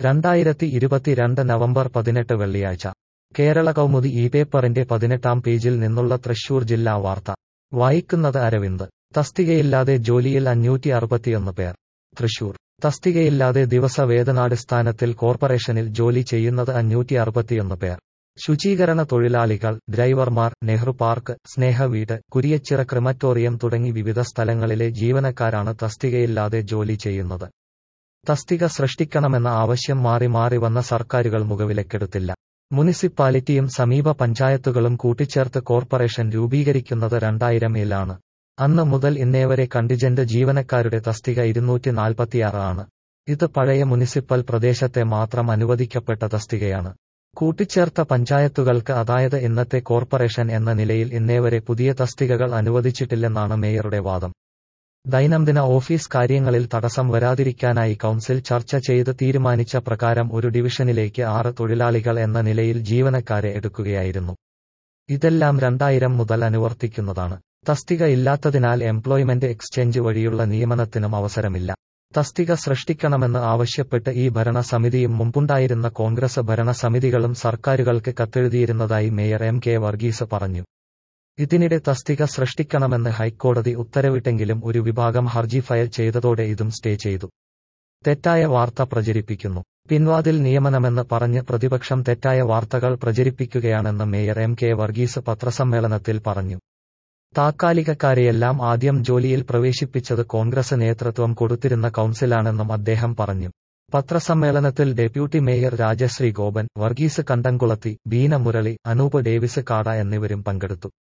രണ്ടായിരത്തി ഇരുപത്തിരണ്ട് നവംബർ പതിനെട്ട് വെള്ളിയാഴ്ച കേരള കൗമുദി ഈ പേപ്പറിന്റെ പതിനെട്ടാം പേജിൽ നിന്നുള്ള തൃശൂർ ജില്ലാ വാർത്ത വായിക്കുന്നത് അരവിന്ദ് തസ്തികയില്ലാതെ ജോലിയിൽ അഞ്ഞൂറ്റി അറുപത്തിയൊന്ന് പേർ തൃശൂർ തസ്തികയില്ലാതെ ദിവസവേതനാടിസ്ഥാനത്തിൽ കോർപ്പറേഷനിൽ ജോലി ചെയ്യുന്നത് അഞ്ഞൂറ്റി അറുപത്തിയൊന്ന് പേർ ശുചീകരണ തൊഴിലാളികൾ ഡ്രൈവർമാർ നെഹ്റു പാർക്ക് സ്നേഹവീട് കുരിയച്ചിറ ക്രിമറ്റോറിയം തുടങ്ങി വിവിധ സ്ഥലങ്ങളിലെ ജീവനക്കാരാണ് തസ്തികയില്ലാതെ ജോലി ചെയ്യുന്നത് തസ്തിക സൃഷ്ടിക്കണമെന്ന ആവശ്യം മാറി മാറി വന്ന സർക്കാരുകൾ മുഖവിലക്കെടുത്തില്ല മുനിസിപ്പാലിറ്റിയും സമീപ പഞ്ചായത്തുകളും കൂട്ടിച്ചേർത്ത് കോർപ്പറേഷൻ രൂപീകരിക്കുന്നത് രണ്ടായിരം ഏലാണ് അന്ന് മുതൽ ഇന്നേവരെ കണ്ടിജന്റ് ജീവനക്കാരുടെ തസ്തിക ഇരുന്നൂറ്റി നാൽപ്പത്തിയാറ് ആണ് ഇത് പഴയ മുനിസിപ്പൽ പ്രദേശത്തെ മാത്രം അനുവദിക്കപ്പെട്ട തസ്തികയാണ് കൂട്ടിച്ചേർത്ത പഞ്ചായത്തുകൾക്ക് അതായത് ഇന്നത്തെ കോർപ്പറേഷൻ എന്ന നിലയിൽ ഇന്നേവരെ പുതിയ തസ്തികകൾ അനുവദിച്ചിട്ടില്ലെന്നാണ് മേയറുടെ വാദം ദൈനംദിന ഓഫീസ് കാര്യങ്ങളിൽ തടസ്സം വരാതിരിക്കാനായി കൗൺസിൽ ചർച്ച ചെയ്ത് തീരുമാനിച്ച പ്രകാരം ഒരു ഡിവിഷനിലേക്ക് ആറ് തൊഴിലാളികൾ എന്ന നിലയിൽ ജീവനക്കാരെ എടുക്കുകയായിരുന്നു ഇതെല്ലാം രണ്ടായിരം മുതൽ അനുവർത്തിക്കുന്നതാണ് തസ്തിക ഇല്ലാത്തതിനാൽ എംപ്ലോയ്മെന്റ് എക്സ്ചേഞ്ച് വഴിയുള്ള നിയമനത്തിനും അവസരമില്ല തസ്തിക സൃഷ്ടിക്കണമെന്ന് ആവശ്യപ്പെട്ട് ഈ ഭരണസമിതിയും മുമ്പുണ്ടായിരുന്ന കോൺഗ്രസ് ഭരണസമിതികളും സർക്കാരുകൾക്ക് കത്തെഴുതിയിരുന്നതായി മേയർ എം കെ വർഗീസ് പറഞ്ഞു ഇതിനിടെ തസ്തിക സൃഷ്ടിക്കണമെന്ന് ഹൈക്കോടതി ഉത്തരവിട്ടെങ്കിലും ഒരു വിഭാഗം ഹർജി ഫയൽ ചെയ്തതോടെ ഇതും സ്റ്റേ ചെയ്തു തെറ്റായ വാർത്ത പ്രചരിപ്പിക്കുന്നു പിൻവാതിൽ നിയമനമെന്ന് പറഞ്ഞ് പ്രതിപക്ഷം തെറ്റായ വാർത്തകൾ പ്രചരിപ്പിക്കുകയാണെന്ന് മേയർ എം കെ വർഗീസ് പത്രസമ്മേളനത്തിൽ പറഞ്ഞു താത്കാലികക്കാരെയെല്ലാം ആദ്യം ജോലിയിൽ പ്രവേശിപ്പിച്ചത് കോൺഗ്രസ് നേതൃത്വം കൊടുത്തിരുന്ന കൗൺസിലാണെന്നും അദ്ദേഹം പറഞ്ഞു പത്രസമ്മേളനത്തിൽ deputy mayor Rajasree Gopan Varghese Kandamkulathy Beena Murali Anoop Davis കാട എന്നിവരും പങ്കെടുത്തു